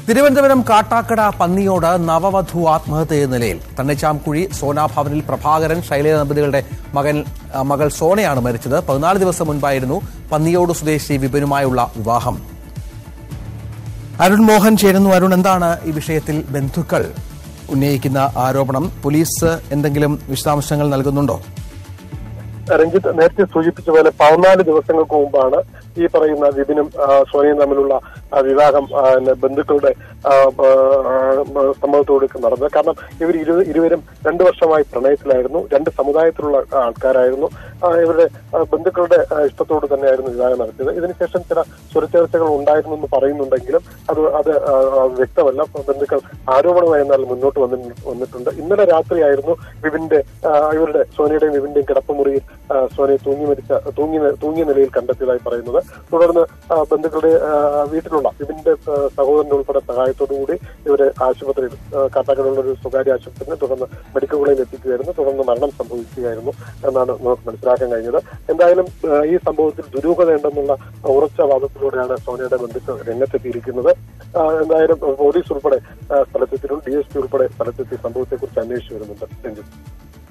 തിരുവനന്തപുരം കാട്ടാക്കട പന്നിയോട് നവവധു ആത്മഹത്യ എന്ന നിലയിൽ തണ്ണിച്ചാംകുഴി സോനാഭവനിൽ പ്രഭാകരൻ ശൈലജ ദമ്പതികളുടെ മകൻ ആ, മകൾ സോനയാണ് മരിച്ചത് പതിനാല് ദിവസം മുൻപായിരുന്നു പന്നിയോട് സ്വദേശി വിപിനുമായുള്ള വിവാഹം അരുൺ മോഹൻ ചേരുന്നു അരുൺ എന്താണ് ഈ വിഷയത്തിൽ ബന്ധുക്കൾ ഉന്നയിക്കുന്ന ആരോപണം പോലീസ് എന്തെങ്കിലും വിശദാംശങ്ങൾ നൽകുന്നുണ്ടോ രഞ്ജിത്ത് നേരത്തെ സൂചിപ്പിച്ച പോലെ പതിനാല് ദിവസങ്ങൾക്ക് മുമ്പാണ് ഈ പറയുന്ന വിപിനും ആ, സോനയും തമ്മിലുള്ള ആ, വിവാഹം ആ, പിന്നെ ബന്ധുക്കളുടെ ആ, ആ, ആ, സമ്മതത്തോടൊക്കെ നടന്നത് കാരണം ഇവർ ഇരു ഇരുവരും രണ്ടു വർഷമായി പ്രണയത്തിലായിരുന്നു രണ്ട് സമുദായത്തിലുള്ള ആൾക്കാരായിരുന്നു ആ, ഇവരുടെ ആ, ബന്ധുക്കളുടെ ആ, ഇഷ്ടത്തോട് തന്നെയായിരുന്നു വിവാഹം നടത്തിയത് ഇതിനുശേഷം ചില സ്വരച്ചേർച്ചകൾ ഉണ്ടായിരുന്നു എന്ന് പറയുന്നുണ്ടെങ്കിലും അത് അത് ആ, ആ, വ്യക്തമല്ല ബന്ധുക്കൾ ആരോപണമായി എന്നാൽ മുന്നോട്ട് വന്നി- വന്നിട്ടുണ്ട് ഇന്നലെ രാത്രിയായിരുന്നു വിപിന്റെ ആ, ഇവരുടെ സോനയുടെയും വിപിന്റെയും കിടപ്പുമുറിയിൽ ആ, സോനയെ തൂങ്ങി മരിച്ച തൂങ്ങി തൂങ്ങിയ നിലയിൽ കണ്ടെത്തിയതായി പറയുന്നത് തുടർന്ന് ആ, ബന്ധുക്കളുടെ ആ, വീട്ടിലുള്ള വിപിന്റെ ആ, സഹോദരന്റെ ഉൾപ്പെടെ സഹായത്തോടു കൂടി ഇവരെ ആശുപത്രിയിൽ ആ, കാട്ടാക്കടയുള്ള ഒരു സ്വകാര്യ ആശുപത്രിയിൽ തുടർന്ന് മെഡിക്കൽ കോളേജിൽ എത്തിക്കുകയായിരുന്നു തുടർന്ന് മരണം സംഭവിക്കുകയായിരുന്നു എന്നാണ് നമുക്ക് മനസ്സിലാക്കാൻ കഴിഞ്ഞത് എന്തായാലും ആ, ഈ സംഭവത്തിൽ ദുരൂഹതയുണ്ടെന്നുള്ള ഉറച്ച വാദത്തിലൂടെയാണ് സോനയുടെ ബന്ധുക്കൾ രംഗത്തെത്തിയിരിക്കുന്നത് ആ, എന്തായാലും പോലീസ് ഉൾപ്പെടെ ആ, സ്ഥലത്തെത്തിയിട്ടുണ്ട് ഡി എസ് പി ഉൾപ്പെടെ സ്ഥലത്തെത്തി സംഭവത്തെക്കുറിച്ച് അന്വേഷിച്ചു വരുന്നുണ്ട് രഞ്ജിത്ത്